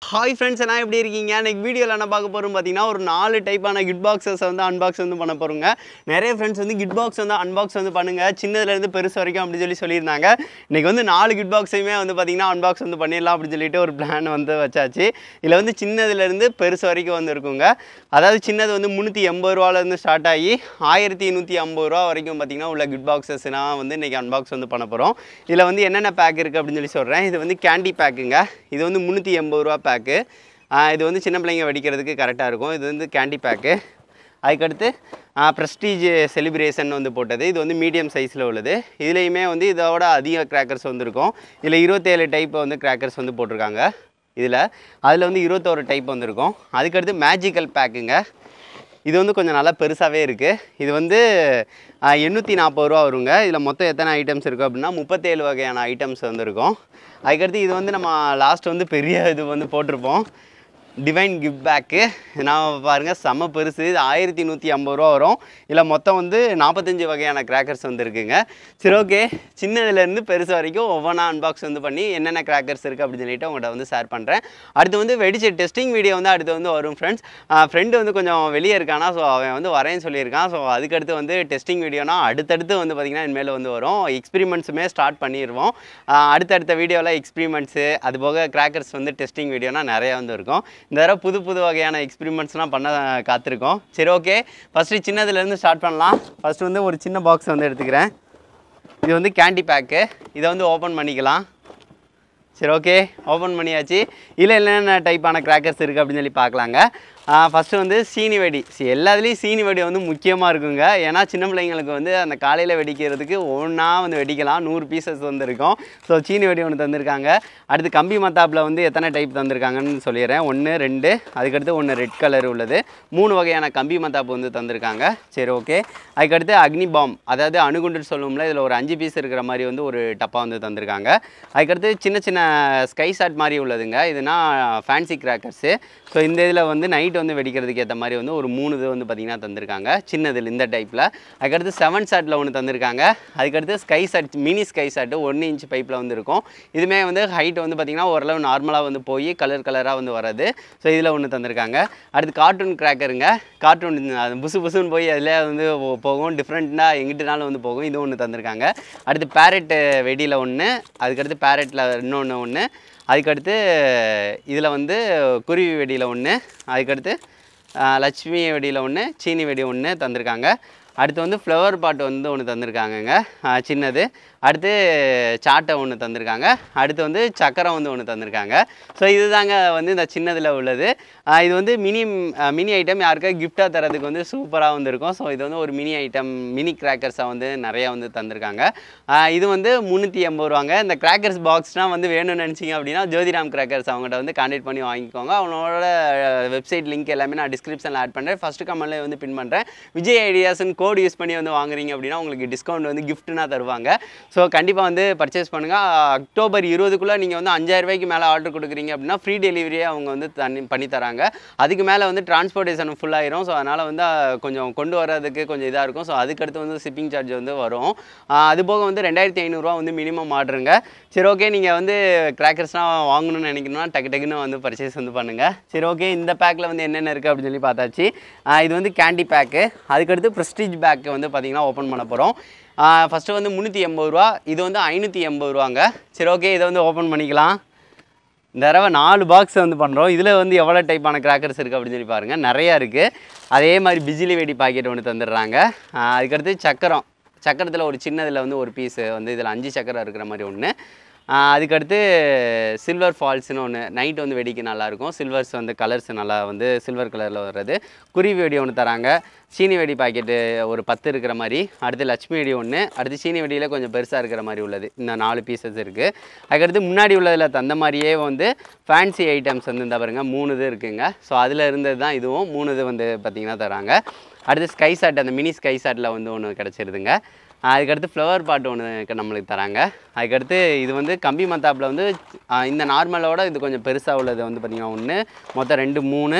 hi friends எல்லாம் எப்படி இருக்கீங்க இன்னைக்கு வீடியோவில் என்ன பார்க்க போகிறோம் பார்த்தீங்கன்னா ஒரு நாலு டைப்பான கிட் பாக்ஸஸ் வந்து அன்பாக்ஸ் வந்து பண்ண போகிறோங்க நிறைய ஃப்ரெண்ட்ஸ் வந்து கிட் பாக்ஸ் வந்து அன்பாக்ஸ் வந்து பண்ணுங்கள் சின்னதுலேருந்து பெருசு வரைக்கும் அப்படி சொல்லி சொல்லியிருந்தாங்க இன்னைக்கு வந்து நாலு கிட் பாக்ஸையுமே வந்து பார்த்தீங்கன்னா அன்பாக்ஸ் வந்து பண்ணிடலாம் அப்படின்னு சொல்லிட்டு ஒரு பிளான் வந்து வச்சாச்சு இதில் வந்து சின்னதுலேருந்து பெருசு வரைக்கும் வந்து இருக்குங்க அதாவது சின்னது வந்து முந்நூற்றி எண்பது ரூபாலேருந்து ஸ்டார்ட் ஆகி ஆயிரத்தி நூற்றி ஐம்பது ரூபா வரைக்கும் பார்த்தீங்கன்னா உள்ள கிட் பாக்ஸஸ்னால் வந்து இன்றைக்கி அன்பாக்ஸ் வந்து பண்ண போகிறோம் இதில் வந்து என்னென்ன பேக் இருக்குது அப்படின்னு சொல்லி சொல்கிறேன் இது வந்து கேண்டி பேக்குங்க இது வந்து முந்நூற்றி எண்பது ரூபா பேக்கு இது வந்து சின்ன பிள்ளைங்க வெடிக்கிறதுக்கு கரெக்டாக இருக்கும் இது வந்து கேண்டி பேக்கு அதுக்கடுத்து ப்ரெஸ்டீஜ் செலிப்ரேஷன் வந்து போட்டது இது வந்து மீடியம் சைஸில் உள்ளது இதுலேயுமே வந்து இதோட அதிக கிராக்கர்ஸ் வந்துருக்கும் இதில் இருபத்தேழு டைப் வந்து கிராக்கர்ஸ் வந்து போட்டிருக்காங்க இதில் அதில் வந்து இருபத்தோரு டைப் வந்திருக்கும் அதுக்கடுத்து மேஜிக்கல் பேக்குங்க இது வந்து கொஞ்சம் நல்லா பெருசாகவே இருக்குது இது வந்து எண்ணூற்றி நாற்பது ரூபா வருங்க இதில் மொத்தம் எத்தனை ஐட்டம்ஸ் இருக்குது அப்படின்னா முப்பத்தேழு வகையான ஐட்டம்ஸ் வந்து இருக்கும் அதுக்கடுத்து இது வந்து நம்ம லாஸ்ட் வந்து பெரிய இது வந்து போட்டிருப்போம் டிவைன் கிஃப்ட் பேக்கு நான் பாருங்கள் செம்ம பெருசு இது ஆயிரத்தி நூற்றி ஐம்பது ரூபா வரும் இதில் மொத்தம் வந்து நாற்பத்தஞ்சு வகையான கிராக்கர்ஸ் வந்து இருக்குங்க சரி ஓகே சின்னதுலேருந்து பெருசு வரைக்கும் ஒவ்வொன்றா அன்பாக்ஸ் வந்து பண்ணி என்னென்ன கிராக்கர்ஸ் இருக்குது அப்படின்னு சொல்லிட்டு உங்கள்கிட்ட வந்து ஷேர் பண்ணுறேன் அடுத்து வந்து வெடிச்ச டெஸ்டிங் வீடியோ வந்து அடுத்து வந்து வரும் ஃப்ரெண்ட்ஸ் ஃப்ரெண்டு வந்து கொஞ்சம் வெளியே இருக்கானா ஸோ அவன் வந்து வரேன்னு சொல்லியிருக்கான் ஸோ அதுக்கடுத்து வந்து டெஸ்டிங் வீடியோனா அடுத்தடுத்து வந்து பார்த்திங்கன்னா இனிமேல் வந்து வரும் எக்ஸ்பிரிமெண்ட்ஸுமே ஸ்டார்ட் பண்ணிடுவோம் ஆஹ் அடுத்தடுத்த வீடியோவில் எக்ஸ்பிரிமெண்ட்ஸு அது போக கிராக்கர்ஸ் வந்து டெஸ்டிங் வீடியோனா நிறையா வந்து இருக்கும் இந்த தடவை புது புது வகையான எக்ஸ்பிரிமெண்ட்ஸ்லாம் பண்ண காத்திருக்கோம் சரி ஓகே ஃபஸ்ட்டு சின்னதுலேருந்து ஸ்டார்ட் பண்ணலாம் ஃபஸ்ட்டு வந்து ஒரு சின்ன பாக்ஸ் வந்து எடுத்துக்கிறேன் இது வந்து கேண்டி பேக்கு இதை வந்து ஓப்பன் பண்ணிக்கலாம் சரி ஓகே ஓப்பன் பண்ணியாச்சு இதில் என்னென்ன டைப்பான கிராக்கர்ஸ் இருக்குது அப்படின்னு சொல்லி பார்க்கலாங்க ஃபஸ்ட்டு வந்து சீனி வெடி சி எல்லாத்துலேயும் சீனி வெடி வந்து முக்கியமாக இருக்குங்க ஏன்னா சின்ன பிள்ளைங்களுக்கு வந்து அந்த காலையில் வெடிக்கிறதுக்கு ஒன்றா வந்து வெடிக்கலாம் நூறு பீசஸ் வந்து இருக்கும் ஸோ சீனி வெடி ஒன்று தந்திருக்காங்க அடுத்து கம்பி மத்தாப்பில் வந்து எத்தனை டைப் தந்திருக்காங்கன்னு சொல்லிடுறேன் ஒன்று ரெண்டு அதுக்கடுத்து ஒன்று ரெட் கலர் உள்ளது மூணு வகையான கம்பி மத்தாப்பு வந்து தந்திருக்காங்க சரி ஓகே அதுக்கடுத்து அக்னி பாம் அதாவது அணுகுண்டுன்னு சொல்லுவோம்ல இதில் ஒரு அஞ்சு பீஸ் இருக்கிற மாதிரி வந்து ஒரு டப்பா வந்து தந்திருக்காங்க அதுக்கடுத்து சின்ன சின்ன ஸ்கை ஷாட் மாதிரி உள்ளதுங்க இதுனா ஃபேன்சி கிராக்கர்ஸு ஸோ இந்த இதில் வந்து நைட் வந்து வெடிக்கிறதுக்கு ஏற்ற மாதிரி வந்து ஒரு மூணு இது வந்து பார்த்திங்கன்னா தந்திருக்காங்க சின்னதில் இந்த டைப்பில் அதுக்கடுத்து செவன் ஷாட்டில் ஒன்று தந்திருக்காங்க அதுக்கடுத்து sky shot mini sky shot ஒன்று இன்ச் பைப்பில் வந்து இருக்கும் இதுவுமே வந்து ஹைட் வந்து பார்த்திங்கன்னா ஓரளவு நார்மலாக வந்து போய் கலர் கலராக வந்து வராது ஸோ இதில் ஒன்று தந்திருக்காங்க அடுத்து கார்ட்டூன் கிராக்கருங்க கார்ட்டூன் அது புசு புசுன்னு போய் அதில் வந்து போ- போகும் டிஃப்ரெண்ட்டாக எங்கிட்டனாலும் வந்து போகும் இது ஒன்று தந்திருக்காங்க அடுத்து பேரட் வெடியில் ஒன்று அதுக்கடுத்து பேரட்டில் இன்னொன்று ஒன்று அதுக்கடுத்து இதில் வந்து குருவி வெடியில் ஒன்று அதுக்கடுத்து ஆஹ், லட்சுமி வெடியில் ஒன்று சீனி வெடி ஒன்று தந்திருக்காங்க அடுத்து வந்து ஃப்ளவர் பாட் வந்து ஒன்று தந்திருக்காங்கங்க ஆஹ், சின்னது அடுத்து சாட்டை ஒன்று தந்திருக்காங்க அடுத்து வந்து சக்கரம் வந்து ஒன்று தந்திருக்காங்க ஸோ இதுதாங்க வந்து இந்த சின்னதில் உள்ளது ஆஹ், இது வந்து மினி மினி ஐட்டம் யாருக்கா கிஃப்டாக தரதுக்கு வந்து சூப்பராக வந்து இருக்கும் ஸோ இது வந்து ஒரு மினி ஐட்டம் மினி கிராக்கர்ஸாக வந்து நிறையா வந்து தந்திருக்காங்க ஆஹ், இது வந்து முந்நூற்றி எண்பது ரூபாங்க இந்த கிராக்கர்ஸ் பாக்ஸ்னால் வந்து வேணும்னு நினச்சிங்க அப்படின்னா ஜோதிராம் கிராக்கர்ஸ் அவங்கள்ட்ட வந்து கான்டாக்ட் பண்ணி வாங்கிக்கோங்க அவனோட வெப்சைட் லிங்க் எல்லாமே நான் டிஸ்கிரிப்ஷனில் ஆட் பண்ணுறேன் ஃபஸ்ட்டு கமெண்ட்ல வந்து பின் பண்ணுறேன் விஜய் ஐடியாஸ்னு கோட் யூஸ் பண்ணி வந்து வாங்குறீங்க அப்படின்னா உங்களுக்கு டிஸ்கவுண்ட் வந்து கிஃப்ட்னா தருவாங்க ஸோ கண்டிப்பாக வந்து பர்ச்சேஸ் பண்ணுங்கள் அக்டோபர் இருபதுக்குள்ளே நீங்கள் வந்து அஞ்சாயிரம் ரூபாய்க்கு மேலே ஆர்டர் கொடுக்குறீங்க அப்படின்னா ஃப்ரீ டெலிவரியே அவங்க வந்து தண்ணி பண்ணி தராங்க அதுக்கு மேலே வந்து டிரான்ஸ்போர்ட்டேஷன் ஃபுல்லாயிரும் ஸோ அதனால் வந்து அஹ், கொஞ்சம் கொண்டு வர்றதுக்கு கொஞ்சம் இதாக இருக்கும் ஸோ அதுக்கடுத்து வந்து ஷிப்பிங் சார்ஜ் வந்து வரும் ஆஹ், அது போக வந்து ரெண்டாயிரத்தி ஐநூறுரூவா வந்து மினிமம் ஆர்டருங்க சரி ஓகே நீங்கள் வந்து கிராக்கர்ஸ்லாம் வாங்கணும்னு நினைக்கணும்னா டக்கு டக்குன்னு வந்து பர்ச்சேஸ் வந்து பண்ணுங்கள் சரி ஓகே இந்த பேக்கில் வந்து என்னென்ன இருக்குது அப்படின்னு சொல்லி பார்த்தாச்சு ஆஹ், இது வந்து கேண்டி பேக்கு அதுக்கடுத்து ப்ரெஸ்டீஜ் பேக்கு வந்து பார்த்திங்கன்னா ஓப்பன் பண்ண போகிறோம் ஃபஸ்ட்டு வந்து முந்நூற்றி எண்பது ரூபா இது வந்து ஐநூற்றி எண்பது ரூபாங்க சரி ஓகே இதை வந்து ஓப்பன் பண்ணிக்கலாம் இந்த தடவை நாலு பாக்ஸ் வந்து பண்ணுறோம் இதில் வந்து எவ்வளோ டைப்பான கிராக்கர்ஸ் இருக்குது அப்படின்னு சொல்லி பாருங்கள் நிறையா இருக்குது அதே மாதிரி பிஜிலி வெடி பாக்கெட் ஒன்று தந்துடுறாங்க ஆஹ் அதுக்கடுத்து சக்கரம் சக்கரத்தில் ஒரு சின்னதில் வந்து ஒரு பீஸு வந்து இதில் அஞ்சு சக்கரம் இருக்கிற மாதிரி ஒன்று அதுக்கடுத்து சில்வர் ஃபால்ஸ்னு ஒன்று நைட் வந்து வெடிக்க நல்லாயிருக்கும் சில்வர்ஸ் வந்து கலர்ஸ் நல்லா வந்து சில்வர் கலரில் வர்றது குருவி வெடி ஒன்று தராங்க சீனி வெடி பாக்கெட்டு ஒரு பத்து இருக்கிற மாதிரி அடுத்து லட்சுமி வெடி ஒன்று அடுத்து சீனி வெடியில் கொஞ்சம் பெருசாக இருக்கிற மாதிரி உள்ளது இந்த நாலு பீசஸ் இருக்குது அதுக்கடுத்து முன்னாடி உள்ளதில் தந்த மாதிரியே வந்து ஃபேன்சி ஐட்டம்ஸ் வந்து இந்த பாருங்க மூணு இது இருக்குங்க ஸோ அதில் இருந்தது தான் இதுவும் மூணு இது வந்து பார்த்திங்கன்னா தராங்க அடுத்து ஸ்கை சாட் அந்த மினி ஸ்கை சாட்டில் வந்து ஒன்று கிடச்சிருதுங்க அதுக்கடுத்து ஃப்ளவர் பாட் ஒன்று நம்மளுக்கு தராங்க அதுக்கடுத்து இது வந்து கம்பி மத்தாப்பில் வந்து ஆ, இந்த நார்மலோட இது கொஞ்சம் பெருசாக உள்ளது வந்து பார்த்திங்கன்னா ஒன்று மொத்தம் ரெண்டு மூணு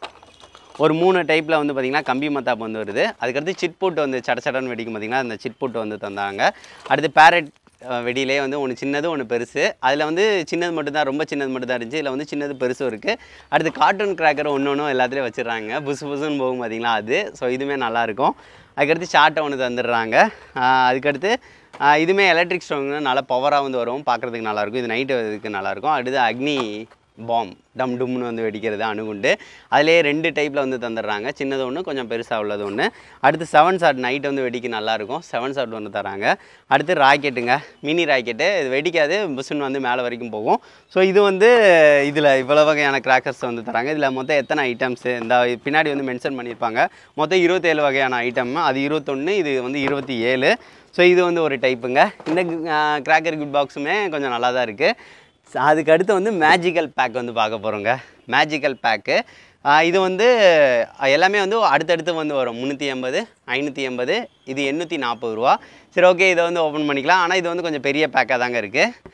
ஒரு மூணு டைப்பில் வந்து பார்த்திங்கன்னா கம்பி மத்தாப்பு வந்து வருது அதுக்கடுத்து சிட் புட் வந்து சட சடன்னு வெடிக்கும் பார்த்திங்கன்னா அந்த சிட் புட் வந்து தந்தாங்க அடுத்து பேரட் அஹ், வெடியிலே வந்து ஒன்று சின்னது ஒன்று பெருசு அதில் வந்து சின்னது மட்டும் தான் ரொம்ப சின்னது மட்டும் தான் இருந்துச்சு இதில் வந்து சின்னது பெருசும் இருக்குது அடுத்து கார்ட்டூன் கிராக்கர் ஒன்று ஒன்றும் எல்லாத்துலேயும் வச்சிடுறாங்க புசு புசுன்னு போகும் பார்த்தீங்களா அது ஸோ இதுவுமே நல்லாயிருக்கும் அதுக்கடுத்து ஷார்ட்டை ஒன்று தந்துடுறாங்க ஆஹ், அதுக்கடுத்து ஆஹ், இதுவுமே எலக்ட்ரிக் ஸ்டோவ்னு நல்லா பவராக வந்து வரும் பார்க்குறதுக்கு நல்லாயிருக்கும் இது நைட்டு இதுக்கு நல்லாயிருக்கும் அடுத்து அக்னி பாம் டம் டும்னு வந்து வெடிக்கிறது அணுகுண்டு அதிலே ரெண்டு டைப்பில் வந்து தந்துடுறாங்க சின்னது ஒன்று கொஞ்சம் பெருசாக உள்ளது ஒன்று அடுத்து செவன் ஷாட் நைட் வந்து வெடிக்க நல்லாயிருக்கும் செவன் ஷாட் ஒன்று தராங்க அடுத்து ராக்கெட்டுங்க மினி ராக்கெட்டு இது வெடிக்காது புஷ்ஷுன்னு வந்து மேலே வரைக்கும் போகும் ஸோ இது வந்து இதில் இவ்வளோ வகையான கிராக்கர்ஸ் வந்து தராங்க இதில் மொத்தம் எத்தனை ஐட்டம்ஸு இந்த பின்னாடி வந்து மென்ஷன் பண்ணியிருப்பாங்க மொத்தம் இருபத்தேழு வகையான ஐட்டம் அது இருபத்தொன்று இது வந்து இருபத்தி ஏழு ஸோ இது வந்து ஒரு டைப்புங்க இந்த கிராக்கர் குட் பாக்ஸுமே கொஞ்சம் நல்லா தான் இருக்குது அதுக்கு அடுத்து வந்து மேஜிக்கல் பேக் வந்து பார்க்க போகிறோங்க மேஜிக்கல் பேக்கு இது வந்து அஹ், எல்லாமே வந்து அடுத்தடுத்து வந்து வரும் முந்நூற்றி எண்பது ஐநூற்றி எண்பது இது எண்ணூற்றி நாற்பது ரூபா சரி ஓகே இதை வந்து ஓப்பன் பண்ணிக்கலாம் ஆனால் இது வந்து கொஞ்சம் பெரிய பேக்காக தாங்க இருக்குது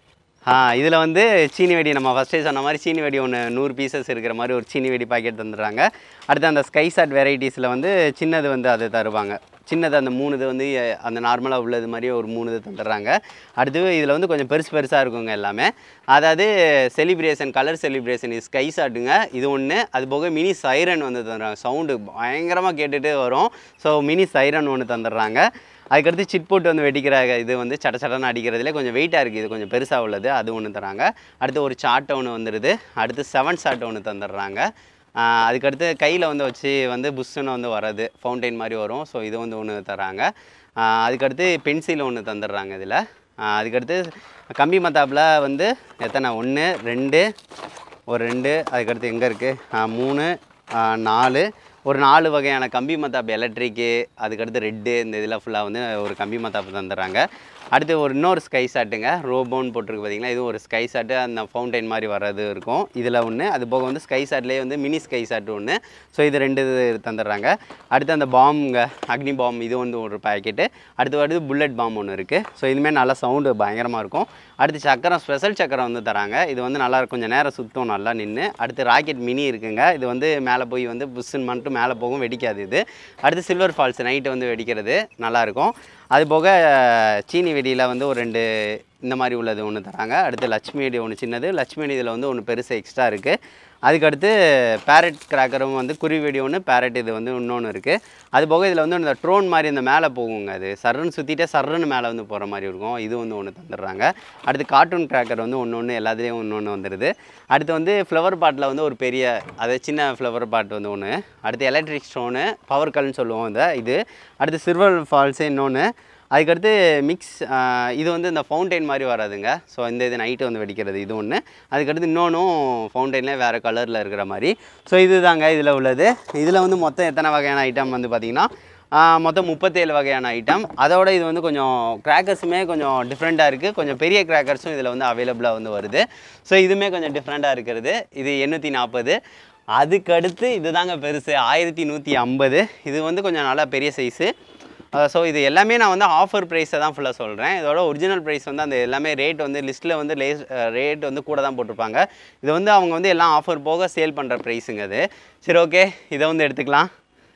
ஆ இதில் வந்து சீனி வெடி நம்ம ஃபஸ்ட்டே சொன்ன மாதிரி சீனி வெடி ஒன்று நூறு பீசஸ் இருக்கிற மாதிரி ஒரு சீனி வெடி பாக்கெட் தந்துடுறாங்க அடுத்து அந்த ஸ்கை சாட் வெரைட்டிஸில் வந்து சின்னது வந்து அது தருவாங்க சின்னது அந்த மூணு இது வந்து அஹ், அந்த நார்மலாக உள்ளது மாதிரி ஒரு மூணு இது தந்துடுறாங்க அடுத்து இதில் வந்து கொஞ்சம் பெருசு பெருசாக இருக்குங்க எல்லாமே அதாவது செலிப்ரேஷன் கலர் செலிப்ரேஷன் இது ஸ்கை சாட்டுங்க இது ஒன்று அது போக மினி சைரன் வந்து தந்துடுறாங்க சவுண்டு பயங்கரமாக கேட்டுகிட்டே வரும் ஸோ மினி சைரன் ஒன்று தந்துடுறாங்க அதுக்கடுத்து சிட் போட்டு வந்து வெடிக்கிற இது வந்து சட சடன்னு அடிக்கிறதுல கொஞ்சம் வெயிட்டாக இருக்குது இது கொஞ்சம் பெருசாக உள்ளது அது ஒன்று தராங்க அடுத்து ஒரு சாட்டை ஒன்று வந்துடுது அடுத்து செவன் ஷாட் ஒன்று தந்துடுறாங்க ஆஹ் அதுக்கடுத்து கையில் வந்து வச்சு வந்து புஷ்ஷுன்னு வந்து வர்றது ஃபவுண்டைன் மாதிரி வரும் ஸோ இது வந்து ஒன்று தராங்க ஆஹ் அதுக்கடுத்து பென்சில் ஒன்று தந்துடுறாங்க இதில் அதுக்கடுத்து கம்பி மத்தாப்பில் வந்து எத்தனை ஒன்று ரெண்டு ஒரு ரெண்டு அதுக்கடுத்து எங்கே இருக்குது மூணு ஆஹ் நாலு ஒரு நாலு வகையான கம்பி மத்தாப்பு எலக்ட்ரிக்கு அதுக்கடுத்து ரெட்டு இந்த இதில் ஃபுல்லாக வந்து ஒரு கம்பி மத்தாப்பு தந்துடுறாங்க அடுத்து ஒரு இன்னொரு ஸ்கை ஷாட்டுங்க ரோபோன்னு போட்டிருக்கு பார்த்தீங்களா இது ஒரு ஸ்கை ஷாட்டு அந்த ஃபவுண்டைன் மாதிரி வர்றது இருக்கும் இதில் ஒன்று அது போக வந்து ஸ்கை ஷாட்லேயே வந்து மினி ஸ்கை ஷாட் ஒன்று ஸோ இது ரெண்டு இது தந்துடுறாங்க அடுத்து அந்த பாம்புங்க அக்னி பாம் இது வந்து ஒரு பாக்கெட்டு அடுத்து அடுத்து புல்லட் பாம் ஒன்று இருக்குது ஸோ இதுமாரி நல்லா சவுண்டு பயங்கரமாக இருக்கும் அடுத்து சக்கரம் ஸ்பெஷல் சக்கரம் வந்து தராங்க இது வந்து நல்லா கொஞ்சம் நேரம் சுத்தம் நல்லா நின்று அடுத்து ராக்கெட் மினி இருக்குங்க இது வந்து மேலே போய் வந்து புஷ்ஷுன்னு மட்டும் மேலே போகும் வெடிக்காது இது அடுத்து சில்வர் ஃபால்ஸ் நைட்டு வந்து வெடிக்கிறது நல்லாயிருக்கும் அது போக சீனி வெடியில் வந்து ஒரு ரெண்டு இந்த மாதிரி உள்ளது ஒன்று தராங்க அடுத்து லட்சுமி வெடி ஒன்று சின்னது லட்சுமி வெடி இதில் வந்து ஒன்று பெருசு எக்ஸ்ட்ரா இருக்குது அதுக்கடுத்து பேரட் கிராக்கரும் வந்து குருவி வெடி ஒன்று பேரட் இது வந்து இன்னொன்று இருக்குது அது போக இதில் வந்து இந்த ட்ரோன் மாதிரி இந்த மேலே போகுங்க அது சர்ருன்னு சுற்றிட்டே சர்ருன்னு மேலே வந்து போகிற மாதிரி இருக்கும் இது வந்து ஒன்று தந்துடுறாங்க அடுத்து கார்ட்டூன் கிராக்கர் வந்து ஒன்று ஒன்று எல்லாத்துலேயும் ஒன்று ஒன்று வந்துடுது அடுத்து வந்து ஃப்ளவர் பாட்டில் வந்து ஒரு பெரிய அது சின்ன ஃப்ளவர் பாட் வந்து ஒன்று அடுத்து எலக்ட்ரிக் ஸ்டோனு பவர் கல்னு சொல்லுவோம் இந்த இது அடுத்து சில்வர் ஃபால்ஸு இன்னொன்று அதுக்கடுத்து மிக்ஸ் இது வந்து இந்த ஃபவுண்டைன் மாதிரி வராதுங்க ஸோ இந்த இது நைட்டு வந்து வெடிக்கிறது இது ஒன்று அதுக்கடுத்து இன்னொன்றும் ஃபவுண்டைன்லேயே வேறு கலரில் இருக்கிற மாதிரி ஸோ இது தாங்க இதில் உள்ளது இதில் வந்து மொத்தம் எத்தனை வகையான ஐட்டம் வந்து பார்த்திங்கன்னா ஆஹ் மொத்தம் முப்பத்தேழு வகையான ஐட்டம் அதோட இது வந்து கொஞ்சம் கிராக்கர்ஸுமே கொஞ்சம் டிஃப்ரெண்ட்டாக இருக்குது கொஞ்சம் பெரிய கிராக்கர்ஸும் இதில் வந்து அவைலபிளாக வந்து வருது ஸோ இதுவுமே கொஞ்சம் டிஃப்ரெண்ட்டாக இருக்கிறது இது எண்ணூற்றி நாற்பது அதுக்கடுத்து இதுதாங்க பெருசு ஆயிரத்தி நூற்றி ஐம்பது இது வந்து கொஞ்சம் நல்லா பெரிய சைஸு ஸோ இது எல்லாமே நான் வந்து ஆஃபர் ப்ரைஸை தான் ஃபுல்லாக சொல்கிறேன் இதோட ஒரிஜினல் ப்ரைஸ் வந்து அந்த எல்லாமே ரேட் வந்து லிஸ்ட்டில் வந்து லேஸ் ரேட் வந்து கூட தான் போட்டிருப்பாங்க இது வந்து அவங்க வந்து எல்லாம் ஆஃபர் போக சேல் பண்ணுற ப்ரைஸுங்க அது சரி ஓகே இதை வந்து எடுத்துக்கலாம்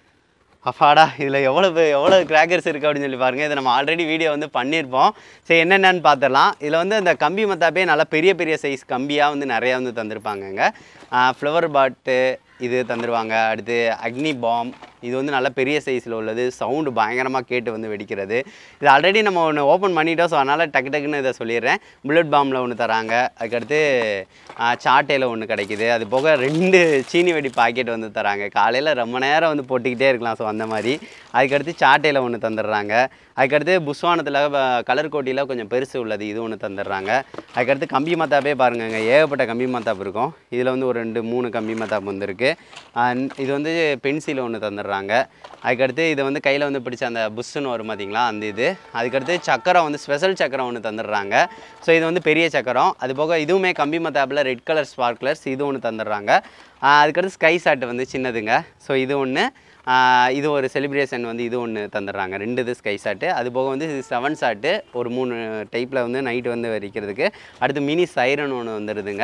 அப்பாடா இதில் எவ்வளவு எவ்வளோ கிராக்கர்ஸ் இருக்குது அப்படின்னு சொல்லி பாருங்கள் இதை நம்ம ஆல்ரெடி வீடியோ வந்து பண்ணியிருப்போம் சரி என்னென்னு பார்த்துடலாம் இதில் வந்து அந்த கம்பி மத்தாப்பே நல்லா பெரிய பெரிய சைஸ் கம்பியாக வந்து நிறையா வந்து தந்திருப்பாங்கங்க ஃப்ளவர் பாட்டு இது தந்துடுவாங்க அடுத்து அக்னி பாம் இது வந்து நல்ல பெரிய சைஸில் உள்ளது சவுண்டு பயங்கரமாக கேட்டு வந்து வெடிக்கிறது இது ஆல்ரெடி நம்ம ஒன்று ஓப்பன் பண்ணிட்டோம் ஸோ அதனால் டக்கு டக்குன்னு இதை சொல்லிடுறேன் புல்லட் பாம்பில் ஒன்று தராங்க அதுக்கடுத்து சாட்டையில் ஒன்று கிடைக்குது அது போக ரெண்டு சீனி வெடி பாக்கெட் வந்து தராங்க காலையில் ரொம்ப நேரம் வந்து போட்டுக்கிட்டே இருக்கலாம் ஸோ அந்த மாதிரி அதுக்கடுத்து சாட்டையில் ஒன்று தந்துடுறாங்க அதுக்கடுத்து புஸ்வானத்தில் கலர் கோட்டியில் கொஞ்சம் பெருசு உள்ளது இது ஒன்று தந்துடுறாங்க அதுக்கடுத்து கம்பி மத்தாப்பே பாருங்கங்க ஏகப்பட்ட கம்பி மத்தாப்பு இருக்கும் இதில் வந்து ஒரு ரெண்டு மூணு கம்பி மத்தாப்பு வந்துருக்கு அண்ட் இது வந்து பென்சில் ஒன்று தந்துடுறாங்க அதுக்கடுத்து இதை வந்து கையில் வந்து பிடிச்ச அந்த புஷ்ஷுன்னு வரும் பார்த்தீங்களா அந்த இது அதுக்கடுத்து சக்கரம் வந்து ஸ்பெஷல் சக்கரம் ஒன்று தந்துடுறாங்க ஸோ இது வந்து பெரிய சக்கரம் அது போக இதுவுமே கம்பி மத்தாப்பில் ரெட் கலர் ஸ்பார்க்லர்ஸ் இது ஒன்று தந்துடுறாங்க ஆஹ் அதுக்கடுத்து ஸ்கை சாட் வந்து சின்னதுங்க ஸோ இது ஒன்று ஆஹ் இது ஒரு செலிப்ரேஷன் வந்து இது ஒன்று தந்துடுறாங்க ரெண்டு இது ஸ்கை ஷாட்டு அது போக வந்து இது செவன் ஷாட்டு ஒரு மூணு டைப்பில் வந்து நைட்டு வந்து வரிக்கிறதுக்கு அடுத்து மினி சைரன் ஒன்று வந்துடுதுங்க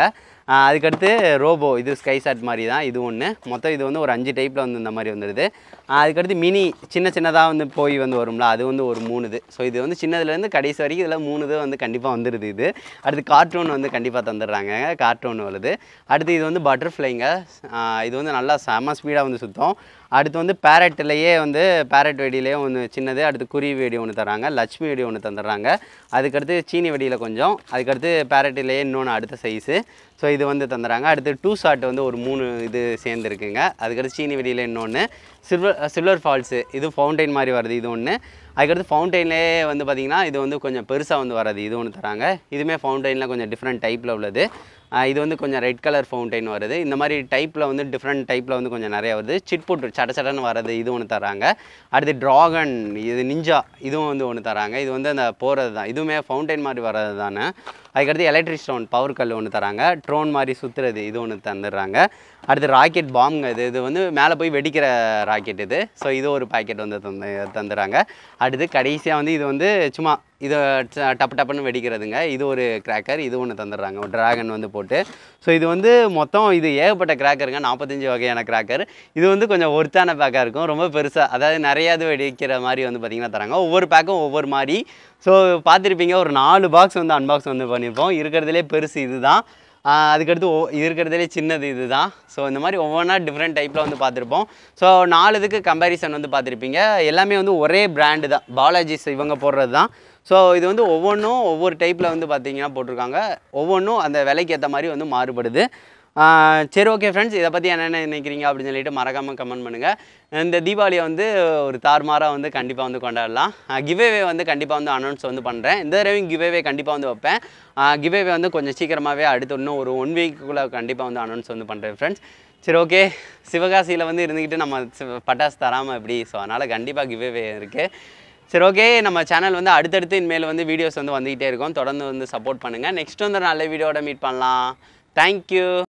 ஆஹ் அதுக்கடுத்து ரோபோ இது ஸ்கை சாட் மாதிரி தான் இது ஒன்று மொத்தம் இது வந்து ஒரு அஞ்சு டைப்பில் வந்து இந்த மாதிரி வந்துடுது ஆஹ் அதுக்கடுத்து மினி சின்ன சின்னதாக வந்து போய் வந்து வரும்ல அது வந்து ஒரு மூணு இது ஸோ இது வந்து சின்னதுலேருந்து கடைசி வரைக்கும் இதில் மூணு இது வந்து கண்டிப்பாக வந்துடுது இது அடுத்து கார்ட்டூன் வந்து கண்டிப்பாக தந்துடுறாங்க கார்ட்டூன் வருது அடுத்து இது வந்து பட்டர்ஃப்ளைங்க இது வந்து நல்லா செம ஸ்பீடாக வந்து சுற்றும் அடுத்து வந்து பேரட்லேயே வந்து பேரட் வெடியிலே ஒன்று சின்னது அடுத்து குருவி வெடி ஒன்று தராங்க லட்சுமி வெடி ஒன்று தந்துடுறாங்க அதுக்கடுத்து சீனி வெடியில் கொஞ்சம் அதுக்கடுத்து பேரட்லேயே இன்னொன்று அடுத்த சைஸு ஸோ இது வந்து தந்துடுறாங்க அடுத்து டூ ஷாட் வந்து ஒரு மூணு இது சேர்ந்துருக்குங்க அதுக்கடுத்து சீனி வெடியில் இன்னொன்று சில்வர் சில்வர் ஃபால்ஸு இது ஃபவுண்டைன் மாதிரி வருது இது ஒன்று அதுக்கடுத்து ஃபவுண்டைன்லேயே வந்து பார்த்திங்கன்னா இது வந்து கொஞ்சம் பெருசாக வந்து வராது இது ஒன்று தராங்க இதுவுமே ஃபவுண்டைனில் கொஞ்சம் டிஃப்ரெண்ட் டைப்பில் உள்ளது ஆஹ் இது வந்து கொஞ்சம் ரெட் கலர் ஃபவுண்டைன் வருது இந்த மாதிரி டைப்பில் வந்து டிஃப்ரெண்ட் டைப்பில் வந்து கொஞ்சம் நிறைய வருது சிட் புட் சட சடன்னு வர்றது இது ஒன்று தராங்க அடுத்து ட்ராகன் இது நிஞ்சா இதுவும் வந்து ஒன்று தராங்க இது வந்து அந்த போகிறது தான் இதுவுமே ஃபவுண்டைன் மாதிரி வர்றது தானே அதுக்கடுத்து எலக்ட்ரிக் ஸ்டோன் பவர் கல் ஒன்று தராங்க ட்ரோன் மாதிரி சுற்றுறது இது ஒன்று தந்துடுறாங்க அடுத்து ராக்கெட் பாம்ங்க இது இது வந்து மேலே போய் வெடிக்கிற ராக்கெட் இது ஸோ இது ஒரு பாக்கெட் வந்து தந்து தந்துடுறாங்க அடுத்து கடைசியாக வந்து இது வந்து சும்மா இதை ச- டப்பு டப்புன்னு வெடிக்கிறதுங்க இது ஒரு கிராக்கர் இது ஒன்று தந்துடுறாங்க ஒரு டிராகன் வந்து போட்டு ஸோ இது வந்து மொத்தம் இது ஏகப்பட்ட கிராக்கருங்க நாற்பத்தஞ்சு வகையான கிராக்கர் இது வந்து கொஞ்சம் ஒர்த்தான பேக்காக இருக்கும் ரொம்ப பெருசாக அதாவது நிறையா இது வெடிக்கிற மாதிரி வந்து பார்த்திங்கன்னா தராங்க ஒவ்வொரு பேக்கும் ஒவ்வொரு மாதிரி ஸோ பார்த்துருப்பீங்க ஒரு நாலு பாக்ஸ் வந்து அன்பாக்ஸ் வந்து பண்ணியிருப்போம் இருக்கிறதுலே பெருசு இதுதான் ஆஹ் அதுக்கடுத்து ஓ இருக்கிறதுலே சின்னது இதுதான் ஸோ இந்த மாதிரி ஒவ்வொன்றா டிஃப்ரெண்ட் டைப்பில் வந்து பார்த்துருப்போம் ஸோ நாலு இதுக்கு கம்பேரிசன் வந்து பார்த்துருப்பீங்க எல்லாமே வந்து ஒரே பிராண்டு தான் பாலாஜிஸ் இவங்க போடுறது தான் ஸோ இது வந்து ஒவ்வொன்றும் ஒவ்வொரு டைப்பில் வந்து பார்த்தீங்கன்னா போட்டிருக்காங்க ஒவ்வொன்றும் அந்த விலைக்கு ஏற்ற மாதிரி வந்து மாறுபடுது ஆஹ் சரி ஓகே ஃப்ரெண்ட்ஸ் இதை பற்றி என்னென்ன நினைக்கிறீங்க அப்படின்னு சொல்லிட்டு மறக்காமல் கமெண்ட் பண்ணுங்கள் இந்த தீபாவளியை வந்து ஒரு தாறுமாறாக வந்து கண்டிப்பாக வந்து கொண்டாடலாம் கிவ்அவே வந்து கண்டிப்பாக வந்து அனௌன்ஸ் வந்து பண்ணுறேன் இந்த தடவையும் கிவ்அவே கண்டிப்பாக வந்து வைப்பேன் கிவ்அவே வந்து கொஞ்சம் சீக்கிரமாகவே அடுத்து இன்னும் ஒரு ஒன் வீக்குள்ளே கண்டிப்பாக வந்து அனௌன்ஸ் வந்து பண்ணுறேன் ஃப்ரெண்ட்ஸ் சரி ஓகே சிவகாசியில் வந்து இருந்துக்கிட்டு நம்ம சிவ- பட்டாசு தராமல் எப்படி ஸோ அதனால் கண்டிப்பாக கிவ்அவே இருக்குது சரி ஓகே நம்ம சேனல் வந்து அடுத்தடுத்து இனிமேல் வந்து வீடியோஸ் வந்து வந்துகிட்டே இருக்கும் தொடர்ந்து வந்து சப்போர்ட் பண்ணுங்கள் நெக்ஸ்ட் வந்து ஒரு நல்ல வீடியோட மீட் பண்ணலாம் தேங்க்யூ